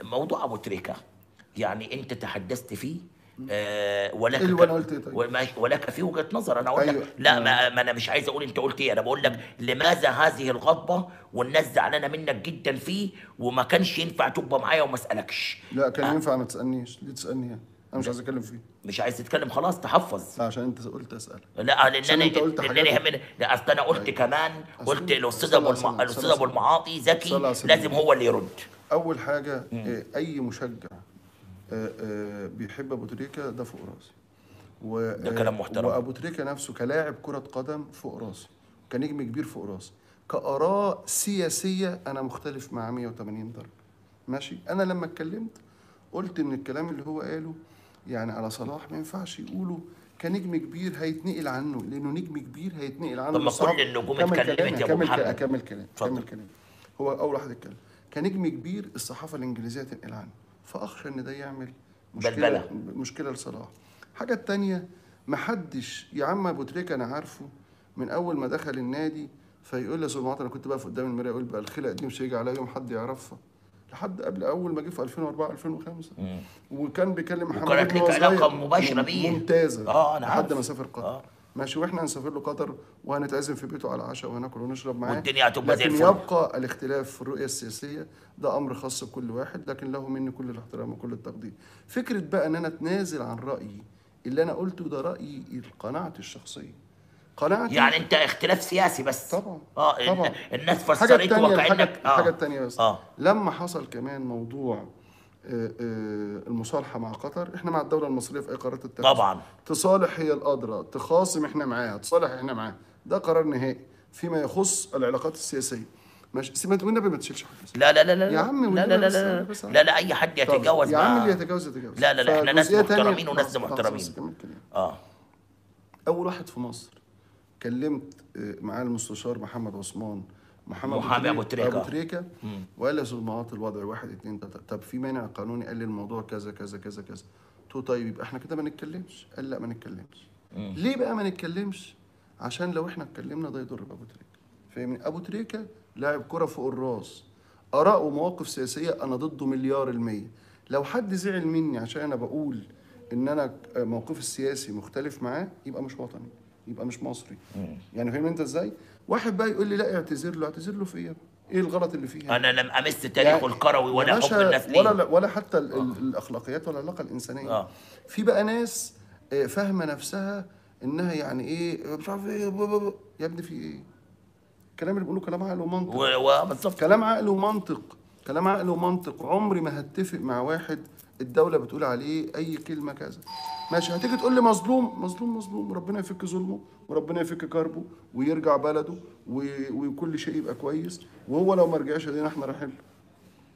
موضوع ابو تريكه يعني انت تحدثت فيه آه ولك إيه اللي وأنا قلت إيه طيب؟ وما- ولك في وجهه نظر انا اقول لك أيوة. لا ما, ما انا مش عايز اقول انت قلت ايه انا بقول لك لماذا هذه الغضبه والناس زعلانه منك جدا فيه وما كانش ينفع تبقى معايا وما اسالكش لا كان ينفع ما تسالنيش ليه تسالني يعني انا مش عايز اتكلم فيه مش عايز تتكلم خلاص تحفظ لا عشان انت قلت اسال لا لان عشان انا أنت قلت لان حاجات- يهمني لا اصل انا قلت كمان قلت أصل- الاستاذ صلى ابو على الم... سيدنا، الاستاذ صلى ابو على المعاطي صلى ذكي على سيدنا. لازم هو اللي يرد اول حاجه آه، اي مشجع آه، آه، بيحب ابو تريكه ده فوق راسي و ده كلام محترم. وابو تريكه نفسه كلاعب كره قدم فوق راسي كنجم كبير فوق راسي كاراء سياسيه انا مختلف مع 180 درجه ماشي انا لما اتكلمت قلت ان الكلام اللي هو قاله يعني على صلاح ما ينفعش يقوله كنجم كبير هيتنقل عنه لانه نجم كبير هيتنقل عنه طب ما للصحافة. كل النجوم كمل اتكلمت كلامي، يا أبو كمل- محمد. اكمل كلام اتفضل. كمل كلام هو اول واحد اتكلم كنجم كبير الصحافه الانجليزيه تنقل عنه فاخشى ان ده يعمل مشكله بلبلة. مشكله لصلاح الحاجه الثانيه محدش يا عم ابو تريكه انا عارفه من اول ما دخل النادي فيقول لي يا استاذ معاط انا كنت واقف قدام المرايه اقول بقى الخلق دي مش هيجي عليها يوم حد يعرفها لحد قبل اول ما جه في 2004 2005 وكان بيكلم محمد وكانت ابنه لك وهو علاقة صغير. مباشرة بيه. ممتازه آه، أنا لحد عارف. ما سافر قطر آه. ماشي واحنا هنسافر له قطر وهنتعزم في بيته على العشاء وهناكل ونشرب معاه والدنيا هتبقى زي لكن الفل. يبقى الاختلاف في الرؤيه السياسيه ده امر خاص بكل واحد لكن له مني كل الاحترام وكل التقدير فكره بقى ان انا اتنازل عن رايي اللي انا قلته ده رايي قناعتي الشخصيه قناعتي يعني انت اختلاف سياسي بس طبعا اه إن- طبعا الناس الحاجه فسرته الثانيه وكانك الحاجه, اه الحاجة الثانيه بس اه لما حصل كمان موضوع آه، آه، المصالحه مع قطر احنا مع الدوله المصريه في اي قرارات التنفيذ طبعا تصالح هي الادرى تخاصم احنا معاها تصالح احنا معاها ده قرار نهائي فيما يخص العلاقات السياسيه ماشي سيبك والنبي ما تشيلش حاجه لا لا لا لا يا عم لا لا لا بس- لا بس- لا لا اي حد طب، يتجاوز يا عم مع- اللي يتجاوز يتجاوز لا لا لا احنا ناس فجزئية تانية- محترمين وناس خلاص، خلاص، محترمين خلاص، كمل كلام. اه اول واحد في مصر كلمت آه، معاه المستشار محمد عثمان محمد محامي أبو تريكة. ابو تريكه وقال لي يا استاذ معاط الوضع واحد اتنين تلاته طب في مانع قانوني قال لي الموضوع كذا كذا كذا كذا قلت له طيب يبقى احنا كده ما نتكلمش قال لا ما نتكلمش ليه بقى ما نتكلمش عشان لو احنا اتكلمنا ده يضر بابو تريكه فاهمني ابو تريكه لاعب كره فوق الراس اراء ومواقف سياسيه انا ضده مليار المية لو حد زعل مني عشان انا بقول ان انا موقفي السياسي مختلف معاه يبقى مش وطني يبقى مش مصري يعني فاهم انت ازاي واحد بقى يقول لي لا اعتذر له اعتذر له في ايه ايه الغلط اللي فيه انا لم امس تاريخه الكروي يا ولا حب باشا الناس ليه ولا ولا حتى ال- ال- الاخلاقيات ولا العلاقه الانسانيه آه. في بقى ناس آه، فاهمه نفسها انها يعني ايه مش عارف ايه بو- بو- بو. يا ابني في ايه الكلام اللي بيقولوه كلام عقل ومنطق و- وبالظبط كلام عقل ومنطق كلام عقل ومنطق عمري ما هتفق مع واحد الدولة بتقول عليه أي كلمة كذا ماشي هتيجي تقول لي مظلوم مظلوم مظلوم ربنا يفك ظلمه وربنا يفك كربه ويرجع بلده و- وكل شيء يبقى كويس وهو لو ما رجعش ادينا احنا رايحين له